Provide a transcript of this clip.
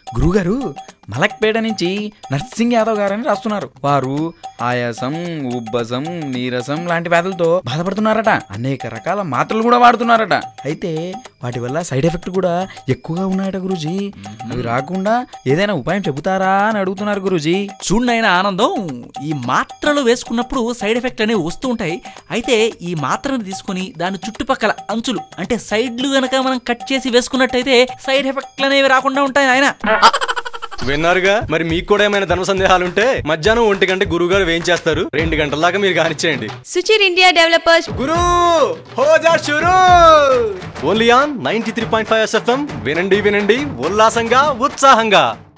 గురుగారు మలక్పేట నుంచి నర్సింగ్ యాదవ్ గారని రాస్తున్నారు వారు ఆయాసం ఉబ్బసం నీరసం లాంటి వ్యాధులతో బాధపడుతున్నారట అనేక రకాల మాత్రలు కూడా వాడుతున్నారట అయితే వాటి వల్ల సైడ్ ఎఫెక్ట్ కూడా ఎక్కువగా ఉన్నాయట గురూజీ అవి రాకుండా ఏదైనా ఉపాయం చెబుతారా అని అడుగుతున్నారు గురూజీ చూడనైన ఆనందం ఈ మాత్రలు వేసుకున్నప్పుడు సైడ్ ఎఫెక్ట్ అనేవి వస్తూ ఉంటాయి అయితే ఈ మాత్రను తీసుకొని దాని చుట్టుపక్కల అంచులు అంటే సైడ్లు గనక మనం కట్ చేసి వేసుకున్నట్టయితే సైడ్ ఎఫెక్ట్లు అనేవి రాకుండా ఉంటాయి ఆయన విన్నారుగా మరి మీకు కూడా ఏమైనా ధర్మ సందేహాలుంటే మధ్యాహ్నం ఒంటి గంట గురువు గారు వేయించేస్తారు రెండు గంటల దాకా మీరు కానిచ్చేయండి సుచిర్ ఇండియా డెవలపర్స్ గురు హోజా షురు only on ninety three point five SFM వినండి వినండి ఉల్లాసంగా ఉత్సాహంగా